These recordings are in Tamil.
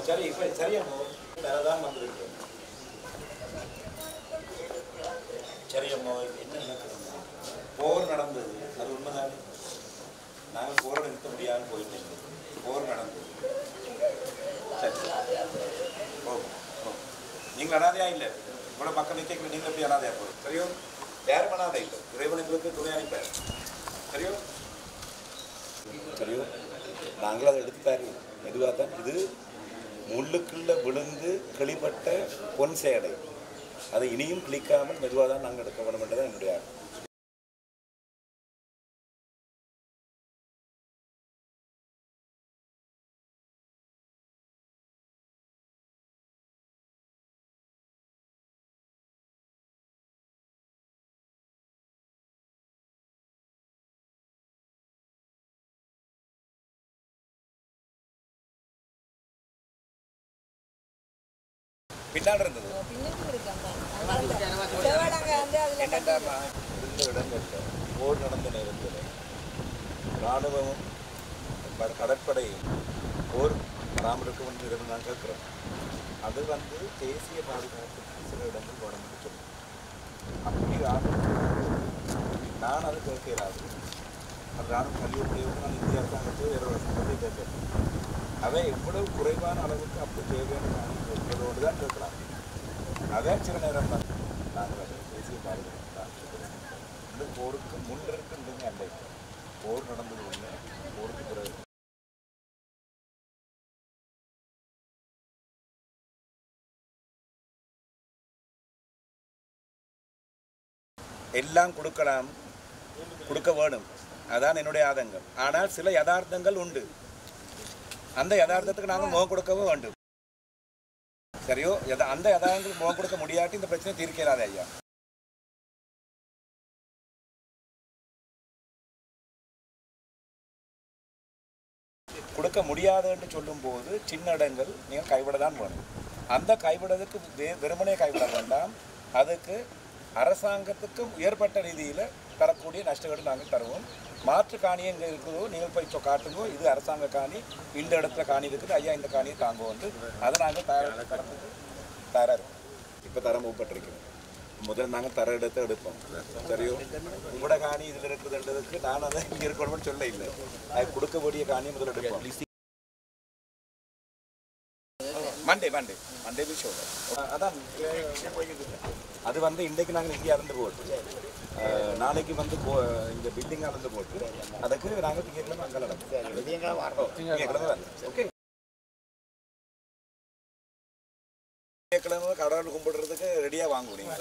சரி இப்போ சரியா வேறதான் வந்திருக்கு சரியம்மா என்ன நடக்குது போர் நடந்தது அது உண்மைதானே நாங்கள் போரை நிறுத்த முடியாமல் போயிட்டேன் போர் நடந்தது சரி ஓ ஓ நீங்கள் அனாதையா இல்லை உங்களோட மக்கள் நிற்க நீங்கள் எப்படி அனாதையா போகிறோம் சரியோ யாரும் அனாதை இல்லை இறைவன் எங்களுக்கு துணை அனுப்பார் சரியோ சரியோ நாங்களும் அதை எடுத்து தருவோம் மெதுவாக தான் இது முள்ளுக்குள்ள விழுந்து கிளிப்பட்ட பொன் சேடை அதை இனியும் கிளிக்காமல் மெதுவாக தான் நாங்கள் எடுக்க வேண்டும் என்றதான் என்னுடைய ஆசை. பின்னால் இருந்தது பின்னுக்கு இருக்காங்க செவ்வாடாங்க வந்து அதில் என்னென்னா இருந்த இடங்களில் போர் நடந்த நேரத்தில் இராணுவமும் ப- கடற்படையும் போர் வராமல் இருக்கும் என்று இருந்து நான் கேட்குறோம் அது வந்து தேசிய பாதுகாப்புக்கு சில இடங்கள் வேணும்னு சொல்லுவோம் அப்படி ராணுவம் நான் அது கேட்கிறாரு அது ராணுவ கல்வியுடையவங்க நான் இந்திய அரசாங்கத்தை வேற ஒரு சங்கத்தை கேட்கிறேன் அவன் எவ்வளவு குறைவான அளவுக்கு அப்படி தேவையான ராணுவம் கேட்கிறதோடு தான் கேட்கலாம் அதான் சில நேரம் தான் நாங்கள் அதை தேசிய பாதுகாப்பு தான் சொல்கிறோம். இந்த போருக்கு முன்னிருக்கின்றன அல்ல இப்போ. போர் நடந்தது ஒன்று போருக்கு பிறகு எல்லாம் கொடுக்கலாம் கொடுக்க வேணும் அதான் என்னுடைய ஆதங்கம் ஆனால் சில யதார்த்தங்கள் உண்டு அந்த யதார்த்தத்துக்கு நாங்கள் முகம் கொடுக்கவும் வேண்டும் சரியோ எத- அந்த யதார்த்தங்களுக்கு முகம் கொடுக்க முடியாட்டி இந்த பிரச்சனை தீர்க்கிறாதே ஐயா கொடுக்க முடியாது என்று சொல்லும்போது சின்ன இடங்கள் நீங்கள் கைவிட தான் வேணும் அந்த கைவிடுறதுக்கு வெ- வெறுமனே கைவிட வேண்டாம் அதுக்கு அரசாங்கத்துக்கும் ஏற்பட்ட ரீதியில் தரக்கூடிய நஷ்டங்களை நாங்கள் தருவோம் மாற்று காணி எங்கே இருக்குதோ நீங்கள் போய் சொ- காட்டுங்கோ இது அரசாங்க காணி இந்த இடத்துல காணி இருக்குது ஐயா இந்த காணியை தாங்க வந்து அதை நாங்கள் தர தரத்துக்கு தர இப்போ தரம் ஒப்பட்டிருக்கிறோம் முதல்ல நாங்கள் தர எடுத்து எடுப்போம் சரியோ உங்களோட காணி இதில் இருக்குதுன்றதுக்கு நான் அதை இங்கே இருக்கணும்னு சொல்ல இல்லை அது கொடுக்கக்கூடிய காணியை முதல்ல எடுப்போம் Monday Monday Monday we show அதான் அது வந்து இன்றைக்கு நாங்கள் இங்கே இறந்து போட்டு அஹ், நாளைக்கு வந்து போ இந்த பில்டிங் அளந்து போட்டு அதுக்கு நாங்கள் திங்கட்கிழமை அங்கே நடக்கும் திங்கட்கிழமை வரலாம் ஓகே திங்கட்கிழமை கடவுள் கும்பிடுறதுக்கு ரெடியாக வாங்க முடியும்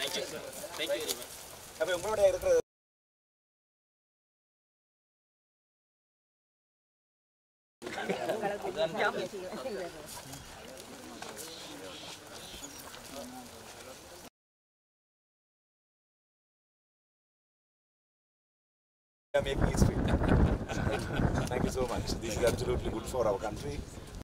அப்போ உங்களுடைய இருக்கிற make history. Thank you so much. This is absolutely good for our country.